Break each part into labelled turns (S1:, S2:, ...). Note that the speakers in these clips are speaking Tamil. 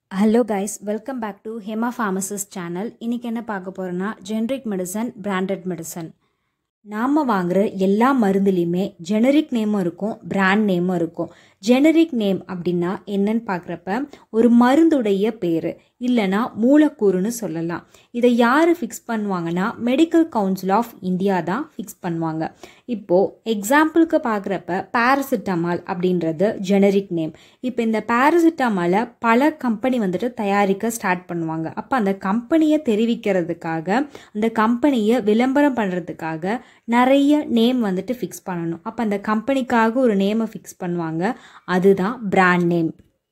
S1: hello guys welcome back to Hema pharmacist channel இன்றைக்கி என்ன பார்க்க போகிறோன்னா ஜெனரிக் மெடிசன் பிராண்டட் மெடிசன் நாம் வாங்குகிற எல்லா மருந்துலேயுமே ஜெனரிக் நேமும் இருக்கும் பிராண்ட் நேமும் இருக்கும் ஜெனரிக் நேம் அப்படின்னா என்னன்னு பார்க்குறப்ப ஒரு மருந்துடைய பேர் இல்லைனா மூலக்கூறுன்னு சொல்லலாம் இதை யார் ஃபிக்ஸ் பண்ணுவாங்கன்னா மெடிக்கல் கவுன்சில் ஆஃப் இந்தியா தான் ஃபிக்ஸ் பண்ணுவாங்க இப்போது எக்ஸாம்பிளுக்கு பார்க்குறப்ப பேராசிட்டமால் அப்படின்றது ஜெனரிக் நேம் இப்போ இந்த பேராசிட்டமாலை பல கம்பெனி வந்துட்டு தயாரிக்க ஸ்டார்ட் பண்ணுவாங்க அப்போ அந்த கம்பெனியை தெரிவிக்கிறதுக்காக அந்த கம்பெனியை விளம்பரம் பண்ணுறதுக்காக நிறைய நேம் வந்துட்டு ஃபிக்ஸ் பண்ணணும் அப்போ அந்த கம்பெனிக்காக ஒரு நேமை ஃபிக்ஸ் பண்ணுவாங்க அதுதான் பிராண்ட் நேம்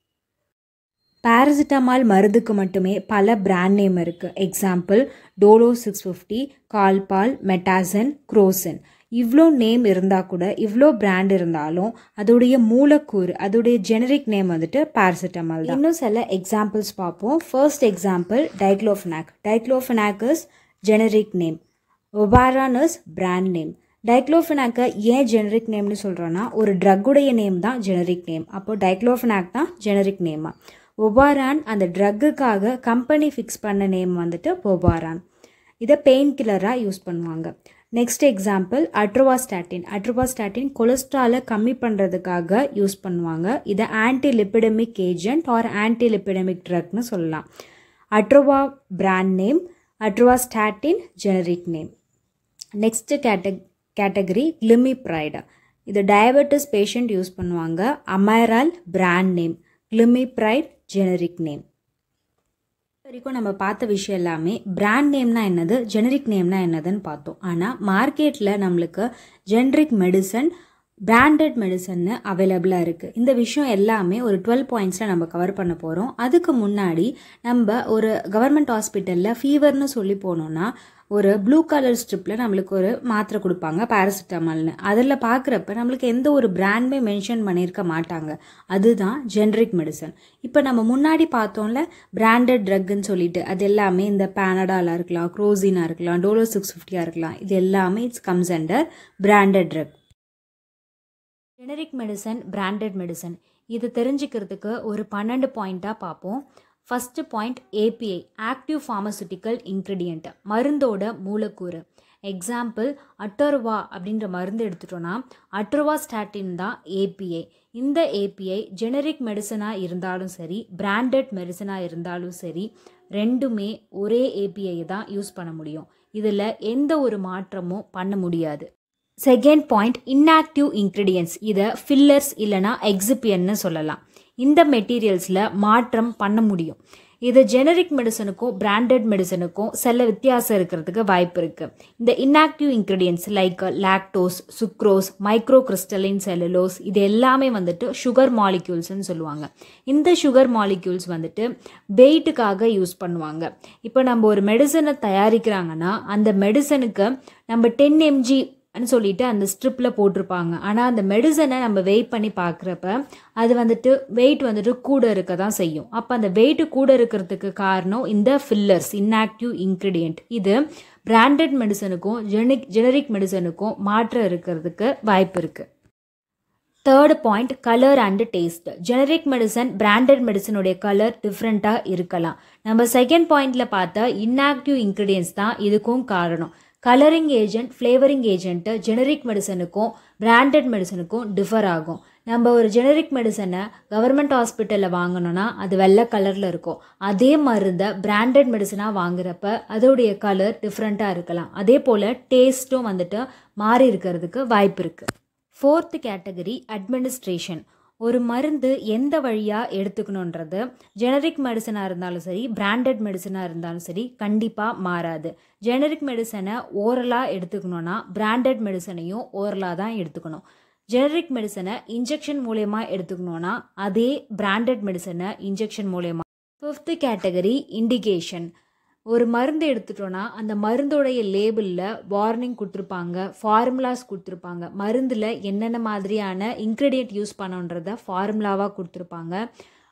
S1: பேராசிட்டமால் மருந்துக்கு மட்டுமே பல பிராண்ட் நேம் இருக்குது example Dolo six fifty Calpol Metacin Crocin இவ்வளோ நேம் இருந்தால் கூட இவ்வளோ பிராண்ட் இருந்தாலும் அதோடைய மூலக்கூறு அதோடைய ஜெனரிக் நேம் வந்துட்டு பேராசிட்டமால் தான் இன்னும் சில எக்ஸாம்பிள்ஸ் பார்ப்போம் first example diclofenac diclofenac is generic name Voveran is brand name டைக்ளோஃபனாக்கை ஏன் ஜெனரிக் நேம்னு சொல்கிறோன்னா ஒரு ட்ரக்குடைய நேம் தான் ஜெனரிக் நேம் அப்போது டைக்ளோஃபனாக் தான் ஜெனரிக் நேமா ஒபாரான் அந்த ட்ரக்குக்காக கம்பெனி ஃபிக்ஸ் பண்ண நேம் வந்துட்டு ஒபாரான் இதை பெயின் கில்லராக யூஸ் பண்ணுவாங்க நெக்ஸ்ட் எக்ஸாம்பிள் அட்ரோவாஸ்டாட்டின் அட்ரோவாஸ்டாட்டின் கொலஸ்ட்ராலை கம்மி பண்ணுறதுக்காக யூஸ் பண்ணுவாங்க இதை anti lipidemic agent or anti lipidemic ட்ரக்னு சொல்லலாம் Atorva brand name atorvastatin generic name next கேட்ட கேட்டகரி கிளிமிப்ரைடு இது டயபெட்டிஸ் பேஷண்ட் யூஸ் பண்ணுவாங்க Amaryl brand name glimepiride generic name வரைக்கும் நம்ம பார்த்த விஷயம் எல்லாமே பிராண்ட் நேம்னா என்னது ஜெனரிக் நேம்னா என்னதுன்னு பார்த்தோம் ஆனால் மார்க்கெட்டில் நம்மளுக்கு ஜெனரிக் மெடிசன் பிராண்டட் மெடிசன்னு அவைலபிளாக இருக்குது இந்த விஷயம் எல்லாமே ஒரு டுவெல் பாயிண்ட்ஸில் நம்ம கவர் பண்ண போகிறோம் அதுக்கு முன்னாடி நம்ம ஒரு கவர்மெண்ட் ஹாஸ்பிட்டலில் ஃபீவர்னு சொல்லி போனோன்னா ஒரு ப்ளூ கலர் ஸ்ட்ரிப்பில் நம்மளுக்கு ஒரு மாத்திரை கொடுப்பாங்க பேராசிட்டமால்னு அதில் பார்க்குறப்ப நம்மளுக்கு எந்த ஒரு பிராண்டுமே மென்ஷன் பண்ணியிருக்க மாட்டாங்க அதுதான் ஜென்ரிக் மெடிசன் இப்போ நம்ம முன்னாடி பார்த்தோம்ல பிராண்டட் ட்ரக்குன்னு சொல்லிட்டு அது எல்லாமே இந்த பேனடாலாக இருக்கலாம் க்ரோசினாக இருக்கலாம் டோலோ சிக்ஸ் ஃபிஃப்டியாக இருக்கலாம் இது எல்லாமே it's comes under branded drug generic medicine branded medicine இது தெரிஞ்சுக்கிறதுக்கு ஒரு பன்னெண்டு பாயிண்ட்டாக பார்ப்போம் first point API active pharmaceutical ingredient மருந்தோட மூலக்கூறு எக்ஸாம்பிள் அட்டர்வா அப்படின்ற மருந்து எடுத்துட்டோன்னா அட்டர்வா ஸ்டாட்டின் தான் ஏபிஐ இந்த ஏபிஐ ஜெனரிக் மெடிசனாக இருந்தாலும் சரி பிராண்டட் மெடிசனாக இருந்தாலும் சரி ரெண்டுமே ஒரே ஏபிஐ தான் யூஸ் பண்ண முடியும் இதில் எந்த ஒரு மாற்றமும் பண்ண முடியாது செகண்ட் பாயிண்ட் இன்ஆக்டிவ் இன்க்ரீடியன்ஸ் இதை ஃபில்லர்ஸ் இல்லைனா எக்ஸிபியன்னு சொல்லலாம் இந்த மெட்டீரியல்ஸில் மாற்றம் பண்ண முடியும் இது ஜெனரிக் மெடிசனுக்கும் பிராண்டட் மெடிசனுக்கும் சில வித்தியாசம் இருக்கிறதுக்கு வாய்ப்பு இருக்குது இந்த inactive ingredients like lactose sucrose micro crystalline cellulose இது எல்லாமே வந்துட்டு சுகர் மாலிக்யூல்ஸ்னு சொல்லுவாங்க இந்த சுகர் மாலிக்யூல்ஸ் வந்துட்டு வெயிட்டுக்காக யூஸ் பண்ணுவாங்க இப்போ நம்ம ஒரு மெடிசனை தயாரிக்கிறாங்கன்னா அந்த மெடிசனுக்கு நம்ம டென் எம்ஜி ன்னு சொல்லிட்டு அந்த ஸ்ட்ரிப்பில் போட்டிருப்பாங்க ஆனால் அந்த மெடிசனை நம்ம வெயிட் பண்ணி பார்க்குறப்ப அது வந்துட்டு வெயிட் வந்துட்டு கூட இருக்க தான் செய்யும் அப்போ அந்த வெயிட் கூட இருக்கிறதுக்கு காரணம் இந்த ஃபில்லர்ஸ் இன்ஆக்டிவ் இன்க்ரீடியண்ட் இது பிராண்டட் மெடிசனுக்கும் ஜெனிக் ஜெனரிக் மெடிசனுக்கும் மாற்றம் இருக்கிறதுக்கு வாய்ப்பு இருக்குது third point colour and taste generic medicine branded மெடிசனுடைய கலர் டிஃப்ரெண்ட்டாக இருக்கலாம் நம்ம செகண்ட் பாயிண்டில் பார்த்த இன்ஆக்டிவ் இன்க்ரீடியன்ஸ் தான் இதுக்கும் காரணம் colouring agent flavouring agent generic மெடிசனுக்கும் பிராண்டட் மெடிசனுக்கும் டிஃபர் ஆகும் நம்ம ஒரு ஜெனரிக் மெடிசனை கவர்மெண்ட் ஹாஸ்பிட்டலில் வாங்கினோன்னா அது வெள்ளை கலரில் இருக்கும் அதே மருந்தை பிராண்டட் மெடிசனாக வாங்குறப்ப அதோடைய கலர் டிஃப்ரெண்ட்டாக இருக்கலாம் அதே போல் டேஸ்ட்டும் வந்துட்டு மாறி இருக்கிறதுக்கு வாய்ப்பு இருக்குது ஃபோர்த்து கேட்டகரி அட்மினிஸ்ட்ரேஷன் ஒரு மருந்து எந்த வழியாக எடுத்துக்கணுன்றது ஜெனரிக் மெடிசனாக இருந்தாலும் சரி பிராண்டட் மெடிசனாக இருந்தாலும் சரி கண்டிப்பாக மாறாது ஜெனரிக் மெடிசனை ஓரலாக எடுத்துக்கணுன்னா பிராண்டட் மெடிசனையும் ஓரலாக தான் எடுத்துக்கணும் ஜெனரிக் மெடிசனை இன்ஜெக்ஷன் மூலயமா எடுத்துக்கணுன்னா அதே பிராண்டட் மெடிசனை இன்ஜெக்ஷன் மூலயமா ஃபிஃப்த்து கேட்டகரி இண்டிகேஷன் ஒரு மருந்து எடுத்துட்டோன்னா அந்த மருந்தோடைய லேபிளில் வார்னிங் கொடுத்துருப்பாங்க ஃபார்முலாஸ் கொடுத்துருப்பாங்க மருந்தில் என்னென்ன மாதிரியான இன்க்ரீடியன்ட் யூஸ் பண்ணுன்றத ஃபார்முலாவாக கொடுத்துருப்பாங்க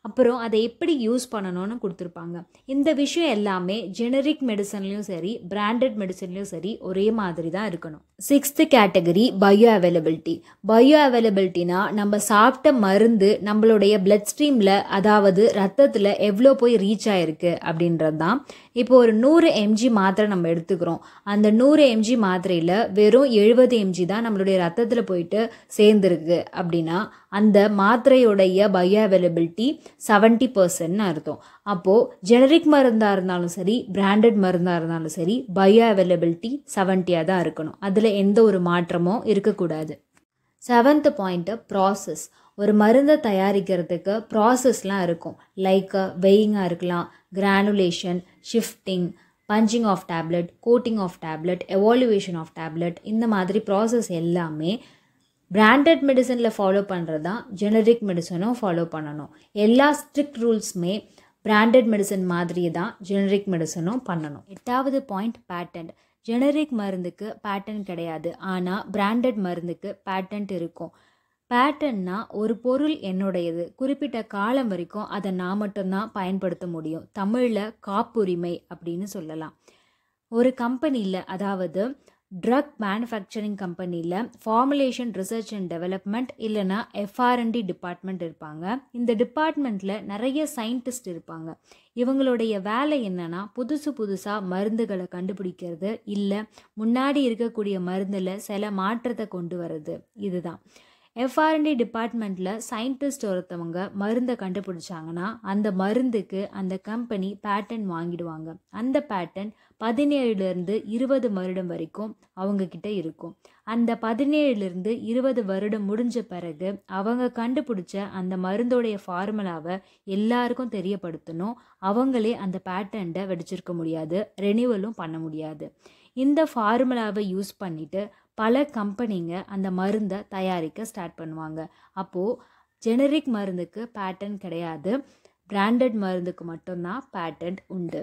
S1: அப்புறம் அதை எப்படி யூஸ் பண்ணணும்னு கொடுத்துருப்பாங்க இந்த விஷயம் எல்லாமே ஜெனரிக் மெடிசன்லேயும் சரி பிராண்டட் மெடிசன்லேயும் சரி ஒரே மாதிரி தான் இருக்கணும் சிக்ஸ்த்து கேட்டகரி பயோ அவைலபிலிட்டி பயோ அவைலபிலிட்டினா நம்ம சாப்பிட்ட மருந்து நம்மளுடைய பிளட் ஸ்ட்ரீமில் அதாவது ரத்தத்தில் எவ்வளோ போய் ரீச் ஆயிருக்கு அப்படின்றது தான் இப்போ ஒரு நூறு எம்ஜி மாத்திரை நம்ம எடுத்துக்கிறோம் அந்த நூறு எம்ஜி மாத்திரையில் வெறும் எழுபது எம்ஜி தான் நம்மளுடைய ரத்தத்தில் போயிட்டு சேர்ந்துருக்கு அப்படின்னா அந்த மாத்திரையுடைய பயோ அவைலபிலிட்டி செவன்ட்டி பர்சன்ட்னு அர்த்தம் அப்போது ஜெனரிக் மருந்தாக இருந்தாலும் சரி பிராண்டட் மருந்தாக இருந்தாலும் சரி பயோ அவைலபிலிட்டி செவன்ட்டியாக தான் இருக்கணும் அதில் எந்த ஒரு மாற்றமும் இருக்கக்கூடாது செவன்த் பாயிண்ட்டு ப்ராசஸ் ஒரு மருந்தை தயாரிக்கிறதுக்கு ப்ராசஸ்லாம் இருக்கும் லைக் வெயிங்காக இருக்கலாம் granulation shifting punching of tablet coating of tablet evaluation of tablet இந்த மாதிரி ப்ராசஸ் எல்லாமே பிராண்டட் மெடிசனில் ஃபாலோ பண்ணுறது தான் ஜெனரிக் மெடிசனும் ஃபாலோ பண்ணணும் எல்லா ஸ்ட்ரிக்ட் ரூல்ஸுமே பிராண்டட் மெடிசன் மாதிரியே தான் ஜெனரிக் மெடிசனும் பண்ணணும் எட்டாவது பாயிண்ட் பேட்டன்ட் ஜெனரிக் மருந்துக்கு பேட்டன்ட் கிடையாது ஆனால் பிராண்டட் மருந்துக்கு பேட்டன்ட் இருக்கும் பேட்டன்னா ஒரு பொருள் என்னுடையது குறிப்பிட்ட காலம் வரைக்கும் அதை நான் மட்டும்தான் பயன்படுத்த முடியும் தமிழில் காப்புரிமை அப்படின்னு சொல்லலாம் ஒரு கம்பெனியில் அதாவது ட்ரக் மேனுஃபேக்சரிங் கம்பெனியில் ஃபார்முலேஷன் ரிசர்ச் அண்ட் டெவலப்மெண்ட் இல்லைனா எஃப்ஆர்என்டி டிபார்ட்மெண்ட் இருப்பாங்க இந்த டிபார்ட்மெண்ட்டில் நிறைய சயின்டிஸ்ட் இருப்பாங்க இவங்களுடைய வேலை என்னன்னா புதுசு புதுசாக மருந்துகளை கண்டுபிடிக்கிறது இல்லை முன்னாடி இருக்கக்கூடிய மருந்தில் சில மாற்றத்தை கொண்டு வர்றது இதுதான் எஃப்ஆர்என்டி டிபார்ட்மெண்ட்டில் சயின்டிஸ்ட் ஒருத்தவங்க மருந்தை கண்டுபிடிச்சாங்கன்னா அந்த மருந்துக்கு அந்த கம்பெனி பேட்டன் வாங்கிடுவாங்க அந்த பேட்டன் பதினேழுலேருந்து இருபது வருடம் வரைக்கும் அவங்கக்கிட்ட இருக்கும் அந்த பதினேழுலேருந்து இருபது வருடம் முடிஞ்ச பிறகு அவங்க கண்டுபிடிச்ச அந்த மருந்தோடைய ஃபார்முலாவை எல்லாருக்கும் தெரியப்படுத்தணும் அவங்களே அந்த பேட்டன்ட்டை வெடிச்சிருக்க முடியாது ரெனியூவலும் பண்ண முடியாது இந்த ஃபார்முலாவை யூஸ் பண்ணிவிட்டு பல கம்பெனிங்க அந்த மருந்தை தயாரிக்க ஸ்டார்ட் பண்ணுவாங்க அப்போது ஜெனரிக் மருந்துக்கு பேட்டன் கிடையாது பிராண்டட் மருந்துக்கு மட்டும்தான் பேட்டன்ட் உண்டு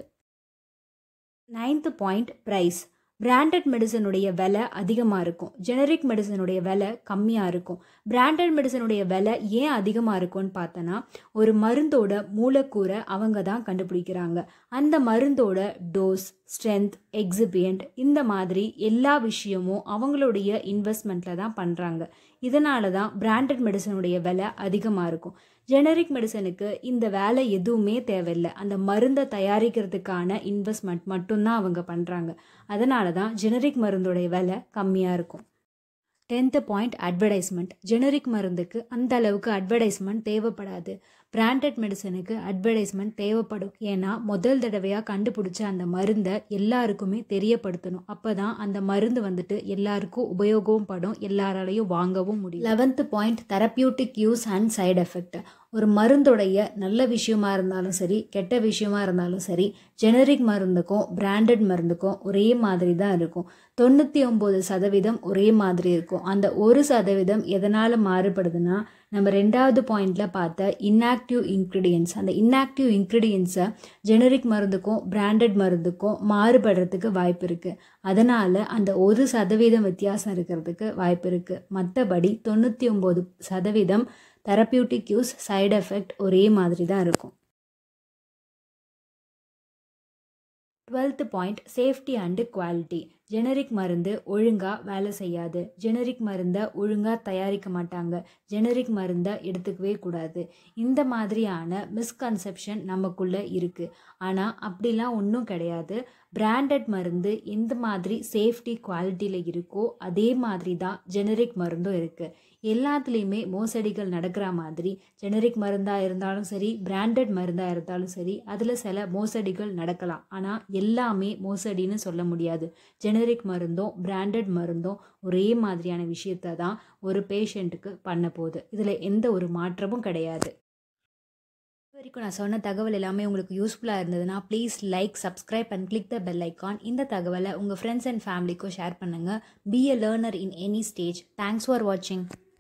S1: நைன்த்து பாயிண்ட் ப்ரைஸ் பிராண்டட் மெடிசனுடைய விலை அதிகமாக இருக்கும் ஜெனரிக் மெடிசனுடைய விலை கம்மியாக இருக்கும் பிராண்டட் மெடிசனுடைய விலை ஏன் அதிகமாக இருக்கும்னு பார்த்தோன்னா ஒரு மருந்தோட மூலக்கூறை அவங்க தான் கண்டுபிடிக்கிறாங்க அந்த மருந்தோட டோஸ் ஸ்ட்ரென்த் எக்ஸிபியன்ட் இந்த மாதிரி எல்லா விஷயமும் அவங்களுடைய இன்வெஸ்ட்மெண்ட்டில் தான் பண்ணுறாங்க இதனால தான் பிராண்டட் மெடிசனுடைய விலை அதிகமாக இருக்கும் ஜெனரிக் மெடிசனுக்கு இந்த வேலை எதுவுமே தேவையில்லை அந்த மருந்தை தயாரிக்கிறதுக்கான இன்வெஸ்ட்மெண்ட் மட்டும்தான் அவங்க பண்ணுறாங்க அதனால தான் ஜெனரிக் மருந்தோடைய விலை கம்மியாக இருக்கும் டென்த்து பாயிண்ட் அட்வர்டைஸ்மெண்ட் ஜெனரிக் மருந்துக்கு அந்த அளவுக்கு அட்வர்டைஸ்மெண்ட் தேவைப்படாது பிராண்டட் மெடிசனுக்கு அட்வர்டைஸ்மெண்ட் தேவைப்படும் ஏன்னா முதல் தடவையாக கண்டுபிடிச்ச அந்த மருந்தை எல்லாருக்குமே தெரியப்படுத்தணும் அப்போ தான் அந்த மருந்து வந்துட்டு எல்லாருக்கும் உபயோகமும் படும் எல்லாராலையும் வாங்கவும் முடியும் eleventh point therapeutic use and side effect ஒரு மருந்துடைய நல்ல விஷயமா இருந்தாலும் சரி கெட்ட விஷயமா இருந்தாலும் சரி ஜெனரிக் மருந்துக்கும் பிராண்டட் மருந்துக்கும் ஒரே மாதிரி தான் இருக்கும் தொண்ணூற்றி ஒம்பது சதவீதம் ஒரே மாதிரி இருக்கும் அந்த ஒரு சதவீதம் எதனால் மாறுபடுதுன்னா நம்ம ரெண்டாவது பாயிண்டில் பார்த்த இன்ஆக்டிவ் இன்க்ரீடியன்ஸ் அந்த இன்ஆக்டிவ் இன்க்ரீடியன்ஸை ஜெனரிக் மருந்துக்கும் பிராண்டட் மருந்துக்கும் மாறுபடுறதுக்கு வாய்ப்பு இருக்குது அதனால் அந்த ஒரு சதவீதம் வித்தியாசம் இருக்கிறதுக்கு வாய்ப்பு இருக்குது மற்றபடி தொண்ணூற்றி ஒம்பது சதவீதம் தெரப்பியூட்டிக் யூஸ் சைடு எஃபெக்ட் ஒரே மாதிரி தான் இருக்கும் twelfth point safety and quality generic மருந்து ஒழுங்காக வேலை செய்யாது ஜெனரிக் மருந்தை ஒழுங்காக தயாரிக்க மாட்டாங்க ஜெனரிக் மருந்தை எடுத்துக்கவே கூடாது இந்த மாதிரியான மிஸ்கன்செப்ஷன் நமக்குள்ளே இருக்குது ஆனால் அப்படிலாம் ஒன்றும் கிடையாது பிராண்டட் மருந்து எந்த மாதிரி சேஃப்டி குவாலிட்டியில் இருக்கோ அதே மாதிரி தான் ஜெனரிக் மருந்தும் இருக்குது எல்லாத்துலேயுமே மோசடிகள் நடக்கிற மாதிரி ஜெனரிக் மருந்தாக இருந்தாலும் சரி பிராண்டட் மருந்தாக இருந்தாலும் சரி அதில் சில மோசடிகள் நடக்கலாம் ஆனால் எல்லாமே மோசடின்னு சொல்ல முடியாது ஜெனரிக் மருந்தும் பிராண்டட் மருந்தும் ஒரே மாதிரியான விஷயத்தை தான் ஒரு பேஷண்ட்டுக்கு பண்ண போகுது இதில் எந்த ஒரு மாற்றமும் கிடையாது வரைக்கும் நான் சொன்ன தகவல் எல்லாமே உங்களுக்கு யூஸ்ஃபுல்லாக இருந்ததுன்னா please like subscribe and click the bell icon இந்த தகவலை உங்கள் ஃப்ரெண்ட்ஸ் அண்ட் ஃபேமிலிக்கும் ஷேர் பண்ணுங்கள் be a learner in any stage thanks for வாட்சிங்